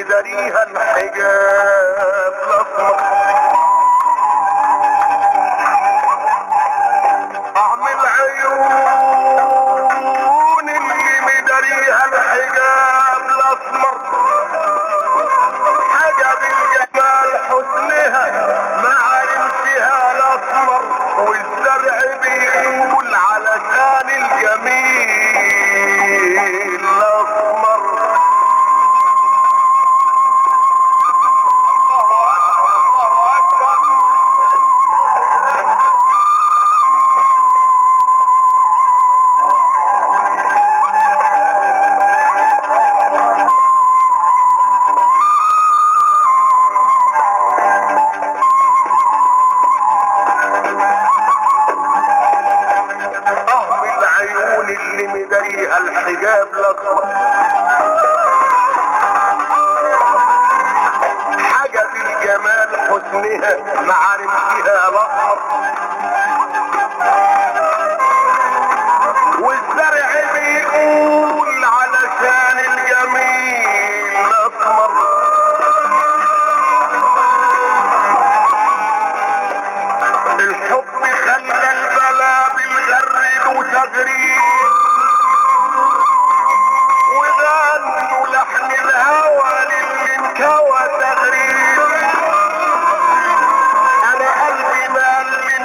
مداريها الحجاب الاسمر اعمل عيون اللي مداريها الحجاب الاسمر حجب الجمال حسنها معرفتها الاسمر والزرع بيقول علشان الجميل الاسمر اهم العيون اللي مداريها الحجاب الاصفر حجب الجمال حسنها معارفها الاصفر والزرع بيقول علشان الجميل الاسمر الحب خلى البلا بالغرد وتغريد وغنوا لحن الهوى للي انكوى تغريد انا قلبي مال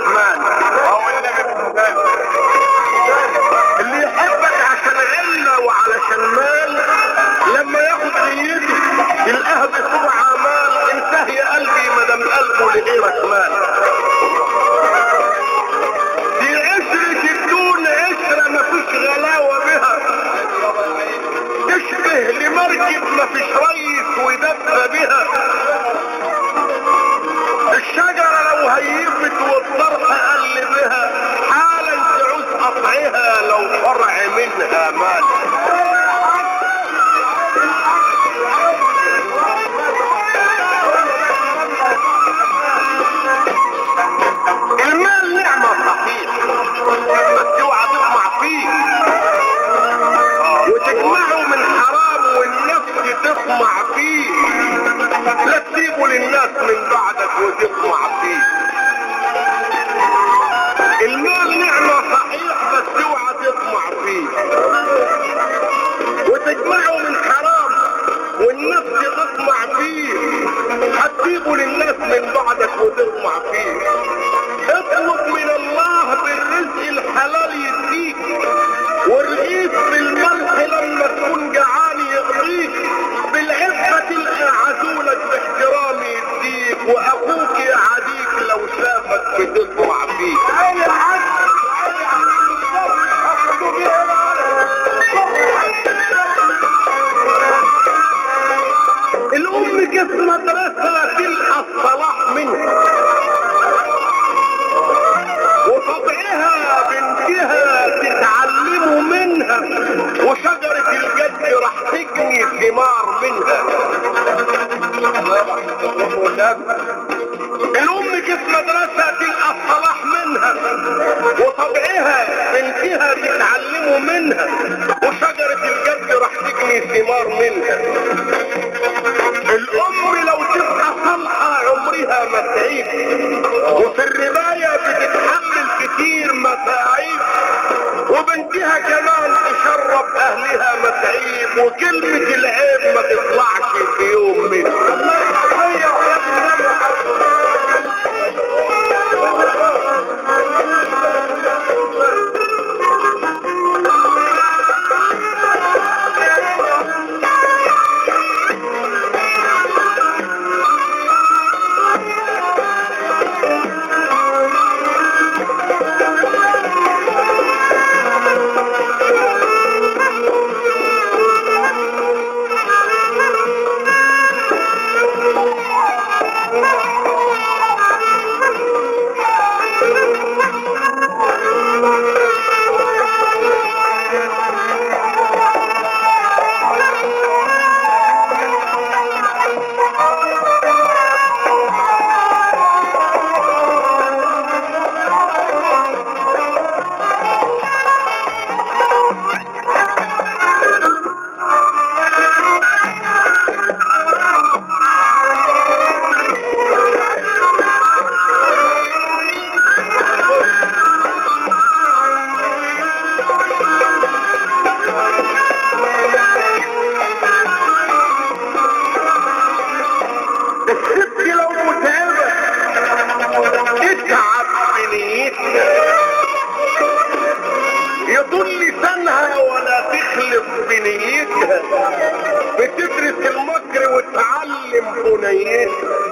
رحمن اللي يحبك عشان علة وعلشان مال لما ياخد نيته يلقاها بسبع مال انتهي قلبي مدام قلبه لغيرك مال دي عشرة الدون عشرة مفيش غلاوة بها تشبه لمركب مفيش ريس ودب بها الشجرة لو هيفت والطرح قل بها حالا تعوز قطعها لو فرع منها مال المال نعمة صحيح بس اوعى تطمع فيه وتجمعه من حرام والنفس تطمع فيه لا تسيبه للناس من بعدك وتطمع فيه المال نعمة صحيح بس اوعى تطمع فيه وتجمعه من حرام والنفس تطمع فيه هتسيبه للناس من بعدك وتطمع فيه اطلب من الله بالرزق الحلال يديك والرغيف بالملح لما تكون جعان يغطيك بالعفة تلقى عزولك باحترام يديك واخوك يعاديك لو شافك بتطمع فيك الام كيف مدرسة تلقى الصلاح منها وطبعها بنتها تتعلموا منها وشجرة الجد راح تجني ثمار منها الام كيف مدرسة تلقى الصلاح منها وطبعها بنتها تتعلموا منها وشجرة الجد راح تجني ثمار منها الام لو تبقى صالحة عمرها ما تعيب وفي الرماية بتتحمل كتير متاعيب وبنتها كمان تشرب اهلها متعيب وكلمة العيب ما تطلعش في يوم منها الست لو متعبة تتعب بنيتها يطول لسانها ولا تخلف بنيتها بتدرس المكر وتعلم بنيتها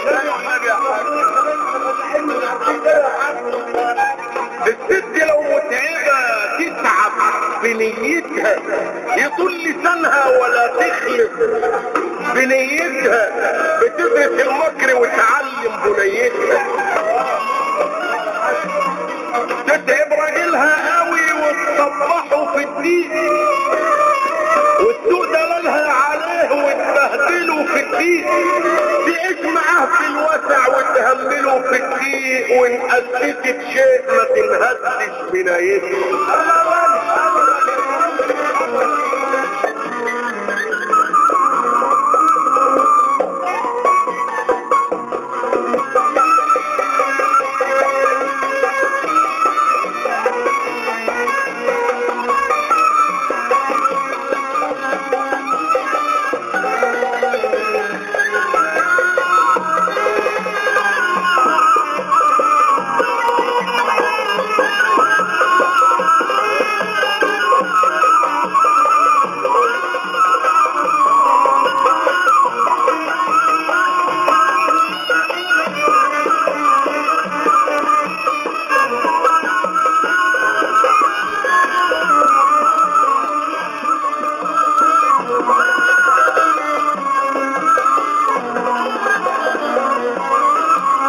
الست لو متعبة تتعب بنيتها يطول لسانها ولا تخلف بنيتها بتدرس المكر وتعلم بنيتها تتعب راجلها قوي وتصبحه في الدين وتسوق دلالها عليه وتبهدله في الدين تعيش معاه في الوسع وتهمله في الضيق وان اسست شيء ما تنهدش بنايته